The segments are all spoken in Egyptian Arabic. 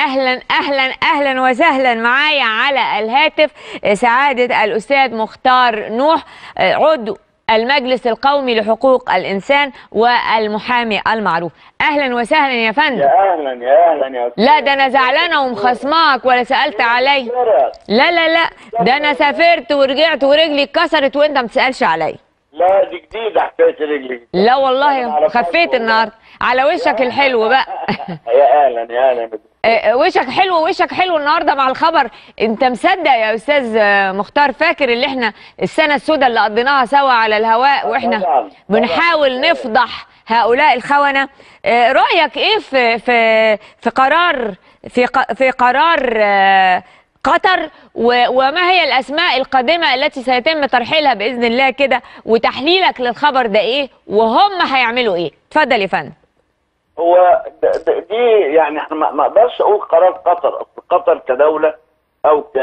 اهلا اهلا اهلا وسهلا معايا على الهاتف سعاده الاستاذ مختار نوح عضو المجلس القومي لحقوق الانسان والمحامي المعروف اهلا وسهلا يا فندم يا اهلا يا اهلا يا لا ده انا زعلانه ومخصماك ولا سالت علي لا لا لا ده انا سافرت ورجعت ورجلي اتكسرت وانت ما تسالش عليا لا دي جديده حكايه رجلي لا والله خفيت النهارده على وشك الحلو بقى يا اهلا يا اهلا آه، وشك حلو وشك حلو النهارده مع الخبر انت مصدق يا استاذ آه، مختار فاكر اللي احنا السنه السوداء اللي قضيناها سوا على الهواء واحنا طبعاً، بنحاول طبعاً. نفضح هؤلاء الخونه آه، رايك ايه في في في قرار في ق- في قرار آه، قطر و- وما هي الاسماء القادمه التي سيتم ترحيلها باذن الله كده وتحليلك للخبر ده ايه وهم هيعملوا ايه اتفضل يا فندم هو د- د- دي يعني احنا ما ما اقدرش اقول قرار قطر اصل قطر كدوله او ك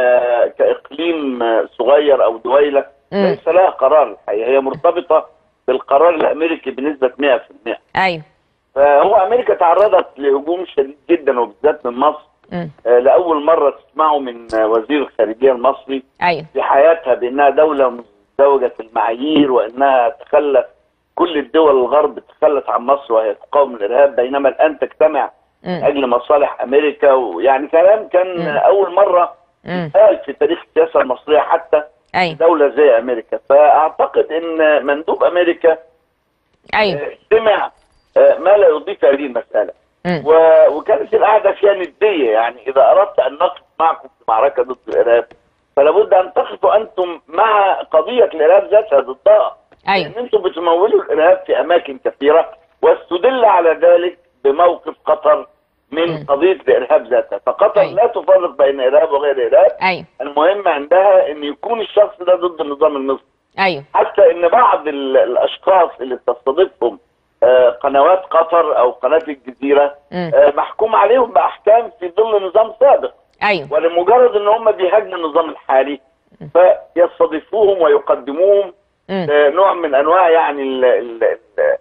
كاقليم صغير او دويله مم. ليس لها قرار الحقيقه هي مرتبطه بالقرار الامريكي بنسبه 100% ايوه فهو امريكا تعرضت لهجوم شديد جدا وبالذات من مصر مم. آه، لاول مره تسمعوا من آه، وزير الخارجيه المصري ايوه في حياتها بانها دوله مزدوجه المعايير وانها تخلت كل الدول الغرب تخلت عن مصر وهي تقاوم الارهاب بينما الان تجتمع مم. لاجل مصالح امريكا ويعني كلام كان مم. اول مره مم. قال في تاريخ السياسه المصريه حتى ايوه دوله زي امريكا فاعتقد ان مندوب امريكا ايوه آه، سمع آه، ما لا يضيف هذه المساله مم. و- وكانت القعده فيها نديه يعني اذا اردت ان نقف معكم في معركه ضد الارهاب فلا بد ان تقفوا انتم مع قضيه الارهاب ذاتها ضدها ايوه لان انتم بتمولوا الارهاب في اماكن كثيره واستدل على ذلك بموقف قطر من مم. قضيه الارهاب ذاتها فقطر أيوة. لا تفرق بين ارهاب وغير ارهاب ايوه المهم عندها ان يكون الشخص ده ضد النظام المصري ايوه حتى ان بعض ال- الاشخاص اللي بتستضيفهم آه، قنوات قطر او قناه الجزيره مم. آه، محكوم عليهم باحكام في ظل نظام سابق ايوه ولمجرد ان هم بيهاجموا النظام الحالي فيستضيفوهم ويقدموهم مم. آه، نوع من انواع يعني ال ال ال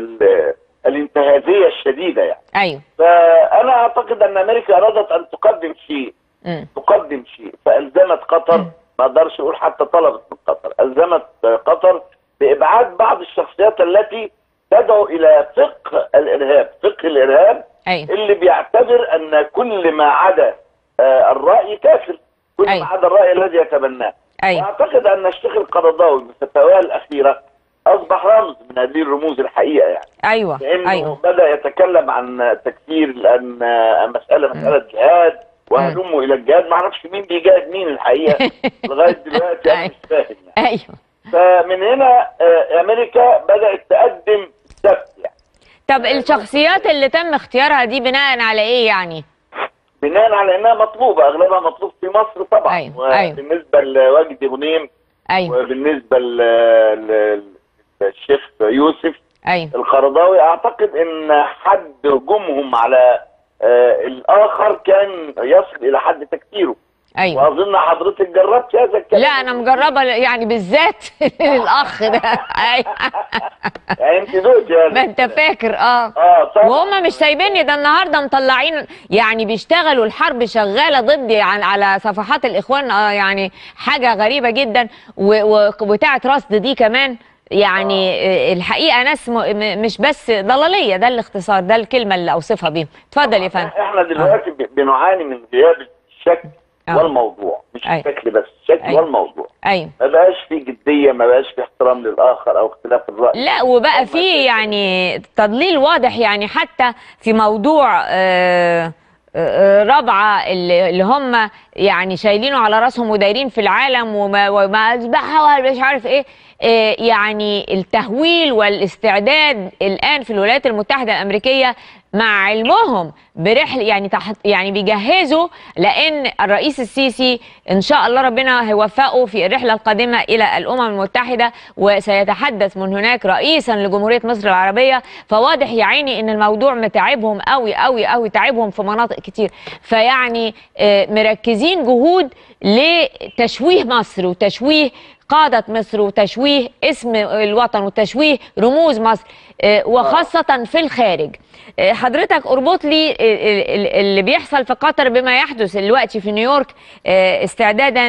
ال الانتهازيه الشديده يعني ايوه فانا اعتقد ان امريكا ارادت ان تقدم شيء مم. تقدم شيء فالزمت قطر ما اقدرش اقول حتى طلبت من قطر الزمت قطر بابعاد بعض الشخصيات التي تدعو الى فقه الارهاب فقه الارهاب ايوه اللي بيعتبر ان كل ما عدا آه، الراي كافر كل أيوة. ما عدا الراي الذي يتبناه ايوه واعتقد ان الشيخ القرضاوي بفتاواه الاخيره اصبح رمز من هذه الرموز الحقيقه يعني ايوه لانه ايوه بدا يتكلم عن تكفير لان آه، مساله مساله جهاد وهلموا الى الجهاد ما اعرفش مين بيجاهد مين الحقيقه لغايه دلوقتي انا مش فاهم يعني ايوه فمن هنا آه، امريكا بدات تقدم سبت يعني طب الشخصيات اللي تم اختيارها دي بناء على ايه يعني بناء على انها مطلوبه اغلبها مطلوب في مصر طبعا أيوة، أيوة. وبالنسبه لوجدي غنيم ايوه وبالنسبه ل- ل- للشيخ يوسف ايوه القرضاوي اعتقد ان حد هجومهم على آه، الاخر كان يصل الى حد تكفيره ايوه واظن حضرتك جربت هذا الكلام لا انا مجربه يعني بالذات الاخ ده ايوه يعني انت دوت يعني ما انت فاكر اه اه طبعا وهم مش سايبيني ده النهارده مطلعين يعني بيشتغلوا الحرب شغاله ضدي عن على صفحات الاخوان آه يعني حاجه غريبه جدا و- و- وبتاعه رصد دي كمان يعني آه. الحقيقه ناس م- م- مش بس ضلاليه ده الاختصار ده الكلمه اللي اوصفها بيهم اتفضل يا فندم احنا دلوقتي ب- بنعاني من غياب الشكل آه. والموضوع مش أيوة. الشكل بس الشكل أيوة. والموضوع ايوه ما بقاش في جديه ما بقاش في احترام للاخر او اختلاف الراي لا وبقى في يعني تضليل واضح يعني حتى في موضوع آه، آه، رابعه اللي اللي هم يعني شايلينه على راسهم ودايرين في العالم وما وما اذبحها ومش عارف ايه آه، يعني التهويل والاستعداد الان في الولايات المتحده الامريكيه مع علمهم برحله يعني تحت يعني بيجهزوا لان الرئيس السيسي ان شاء الله ربنا هيوفقه في الرحله القادمه الى الامم المتحده وسيتحدث من هناك رئيسا لجمهوريه مصر العربيه فواضح يا عيني ان الموضوع متعبهم قوي قوي قوي تعبهم في مناطق كتير فيعني آه، مركزين جهود لتشويه مصر وتشويه قادة مصر وتشويه اسم الوطن وتشويه رموز مصر آه، وخاصة في الخارج آه، حضرتك اربط لي ال- ال- اللي بيحصل في قطر بما يحدث دلوقتي في نيويورك آه، استعدادا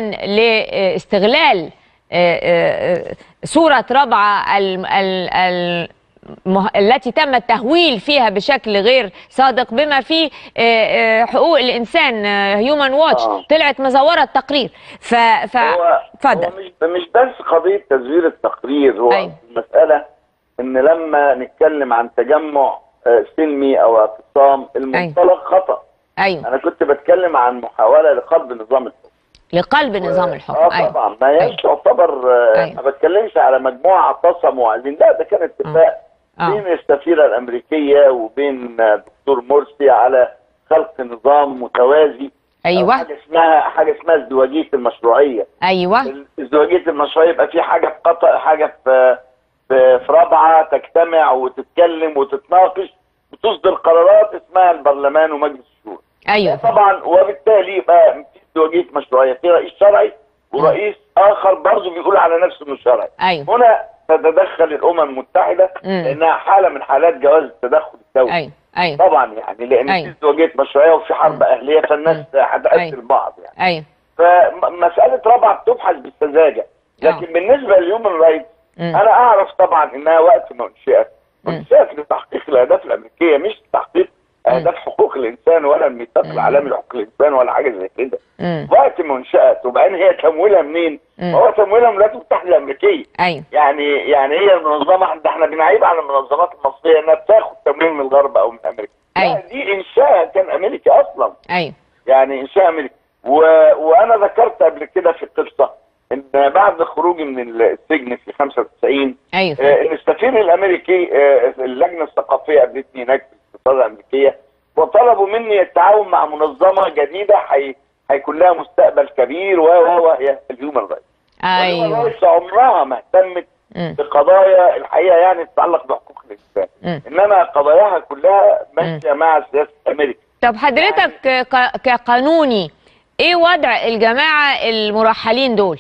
لاستغلال آه، آه، صورة رابعة ال- ال- ال- مه- التي تم التهويل فيها بشكل غير صادق بما فيه آه، آه، حقوق الانسان هيومن واتش آه. طلعت مزوره التقرير ف ف هو اتفضل هو مش مش بس قضيه تزوير التقرير هو أيوة. المساله ان لما نتكلم عن تجمع آه، سلمي او اعتصام المنطلق خطا ايوه انا كنت بتكلم عن محاوله لقلب نظام الحكم لقلب نظام الحكم اه ايوه طبعا ما هيش تعتبر آه، أيوة. ما بتكلمش على مجموعه اعتصموا وعايزين لا ده كان اتفاق آه. بين السفيره الامريكيه وبين آه، دكتور مرسي على خلق نظام متوازي أو ايوه حاجه اسمها حاجه اسمها ازدواجيه المشروعيه ايوه ازدواجيه المشروعيه يبقى في حاجه في قطر حاجه في في, في رابعه تجتمع وتتكلم وتتناقش وتصدر قرارات اسمها البرلمان ومجلس الشورى ايوه طبعا وبالتالي يبقى في ازدواجيه مشروعيه في رئيس شرعي ورئيس اخر برضه بيقول على نفسه انه شرعي ايوه هنا تتدخل الامم المتحده مم. لانها حاله من حالات جواز التدخل الدولي ايوه ايوه طبعا يعني لان أيوة. في ازدواجيه مشروعيه وفي حرب اهليه فالناس أيوة. هتقتل بعض يعني ايوه فمساله رابعه بتبحث بالسذاجه لكن آه. بالنسبه للهيومن رايتس مم. انا اعرف طبعا انها وقت ما انشئت مم. انشئت لتحقيق الاهداف الامريكيه مش تحقيق اهداف حقوق الانسان ولا الميثاق العالمي لحقوق الانسان ولا حاجه زي كده مم. وقت ما انشئت وبعدين هي تمويلها منين؟ مم. هو تمويلها من الولايات المتحده الامريكيه ايوه يعني يعني هي المنظمه ده احنا بنعيب على المنظمات المصريه انها بتاخد تمويل من الغرب او من امريكا أيوة. لا دي انشاء كان امريكي اصلا ايوه يعني انشاء امريكي و... وانا ذكرت قبل كده في القصه ان بعد خروجي من السجن في 95 ايوه آه، ان السفير الامريكي آه، اللجنه الثقافيه قابلتني هناك في السفاره الامريكيه وطلبوا مني التعاون مع منظمه جديده حي... هيكون لها مستقبل كبير و و وهي الهيومن رايتس الهيومن ايوه رايتس عمرها ما اهتمت مم. بقضايا الحقيقه يعني تتعلق بحقوق الانسان مم. انما قضاياها كلها ماشيه مع سياسه امريكا طب حضرتك ك- كقانوني ايه وضع الجماعه المرحلين دول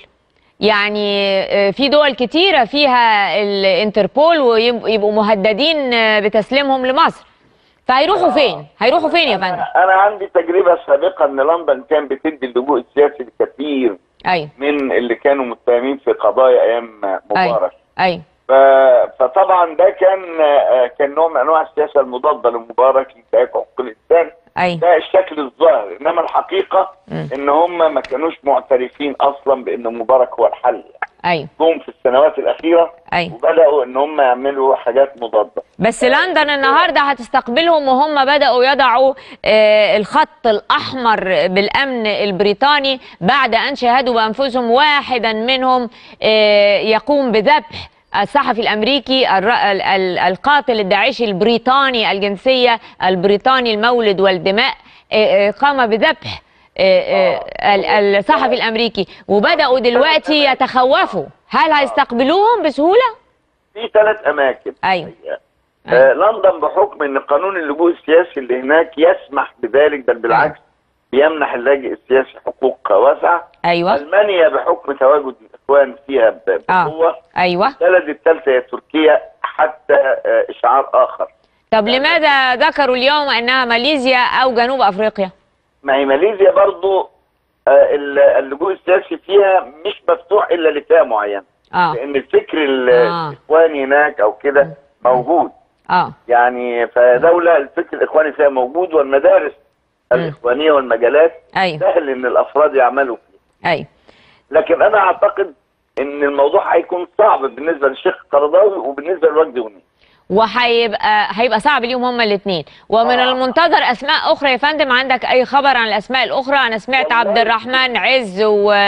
يعني آه، في دول كتيره فيها الانتربول ويبقوا مهددين آه، بتسليمهم لمصر فهيروحوا فين هيروحوا فين يا فندم انا أنا عندي تجربه سابقه ان لندن كان بتدي اللجوء السياسي لكثير ايوه من اللي كانوا متهمين في قضايا ايام مبارك ايوه ف... فطبعا ده كان آه، كان نوع من انواع السياسه المضاده لمبارك لانتهاك حقوق الانسان ايوه ده الشكل الظاهر انما الحقيقه مم. ان هم ما كانوش معترفين اصلا بان مبارك هو الحل يعني. ايوه جم في السنوات الاخيره ايوه وبداوا ان هم يعملوا حاجات مضاده بس لندن النهارده هتستقبلهم وهم بدأوا يضعوا آه، الخط الأحمر بالأمن البريطاني بعد أن شاهدوا بأنفسهم واحدا منهم آه، يقوم بذبح الصحفي الأمريكي الر- ال- ال- القاتل الداعشي البريطاني الجنسية البريطاني المولد والدماء آه، آه، قام بذبح آه، آه، ال- الصحفي الأمريكي وبدأوا دلوقتي يتخوفوا هل هيستقبلوهم بسهولة؟ في ثلاث اماكن أيوه آه لندن بحكم ان قانون اللجوء السياسي اللي هناك يسمح بذلك بل بالعكس بيمنح اللاجئ السياسي حقوق واسعه أيوه المانيا بحكم تواجد الاخوان فيها ب- آه. بقوه أيوه البلد الثالثه هي تركيا حتى آه اشعار اخر طب لماذا ذكروا اليوم انها ماليزيا او جنوب افريقيا؟ ما هي ماليزيا برضو آه ال- اللجوء السياسي فيها مش مفتوح الا لفئه معينه اه لان الفكر ال- آه. الاخواني هناك او كده موجود اه يعني فدولة الفكر الإخواني فيها موجود والمدارس الإخوانية والمجالات ايوه سهل إن الأفراد يعملوا فيها ايوه لكن أنا أعتقد إن الموضوع هيكون صعب بالنسبة للشيخ قرضاوي وبالنسبة لوجدي غنيم وهيبقى هيبقى صعب ليهم هما الاثنين ومن آه. المنتظر اسماء اخرى يا فندم عندك اي خبر عن الاسماء الاخرى انا سمعت والله. عبد الرحمن عز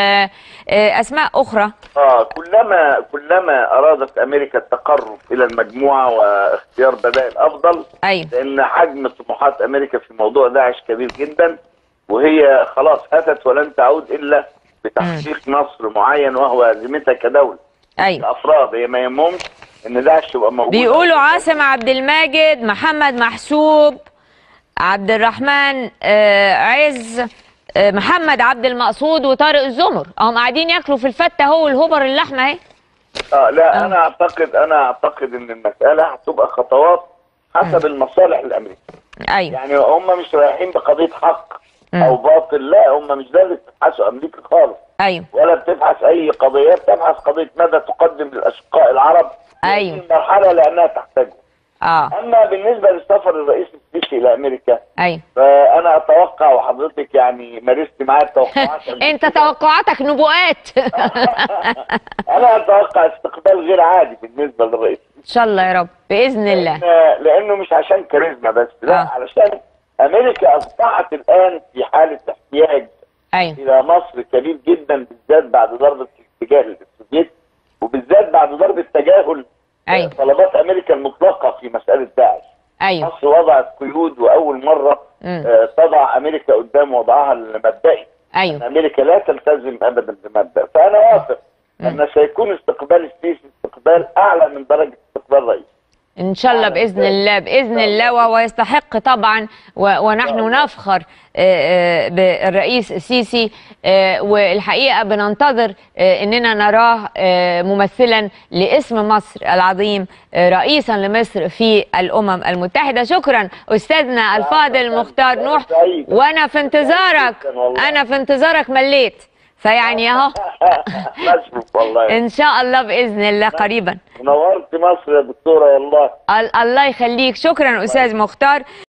واسماء اخرى آه كلما كلما أرادت أمريكا التقرب إلى المجموعة واختيار بدائل أفضل ايوه لأن حجم طموحات أمريكا في موضوع داعش كبير جدا وهي خلاص أتت ولن تعود إلا بتحقيق نصر معين وهو هزيمتها كدولة ايوه الافراد هي ما يهمهمش ان داعش يبقى موجود بيقولوا عاصم عبد الماجد محمد محسوب عبد الرحمن آه، عز آه، محمد عبد المقصود وطارق الزمر هم قاعدين ياكلوا في الفته هو والهبر اللحمه اهي اه لا انا اعتقد انا اعتقد ان المساله هتبقى خطوات حسب المصالح الامريكيه ايوه يعني هم مش رايحين بقضيه حق مم. او باطل لا هم مش ده اللي بتبحثوا امريكا خالص ايوه ولا بتبحث اي قضيه بتبحث قضيه ماذا تقدم للاشقاء العرب في أيوة. هذه المرحله لانها تحتاجه اه اما بالنسبه للسفر الرئيس السيسي الى امريكا ايوه فانا اتوقع وحضرتك يعني مارست معايا التوقعات قبل انت كده. توقعاتك نبوءات انا اتوقع استقبال غير عادي بالنسبه للرئيس ان شاء الله يا رب باذن الله لأن- لانه مش عشان كاريزما بس لا آه. علشان امريكا اصبحت الان في حاله احتياج ايوه الى مصر كبير جدا بالذات بعد ضربه الاتجاه السوفيتي وبالذات بعد ضربه تجاهل أيوة. طلبات امريكا المطلقه في مساله داعش ايوه مصر وضعت قيود واول مره مم. آه، تضع امريكا قدام وضعها المبدئي ايوه امريكا لا تلتزم ابدا بمبدا فانا واثق ان سيكون استقبال السيسي استقبال اعلى من درجه استقبال رئيس ان شاء الله باذن الله باذن الله وهو يستحق طبعا و- ونحن نفخر آه، آه، بالرئيس السيسي آه، والحقيقه بننتظر آه، اننا نراه آه، ممثلا لاسم مصر العظيم آه، رئيسا لمصر في الامم المتحده شكرا استاذنا الفاضل مختار نوح وانا في انتظارك انا في انتظارك مليت فيعني اهو نشوف والله ان شاء الله باذن الله قريبا نورت مصر يا دكتوره والله ال- الله يخليك شكرا استاذ مختار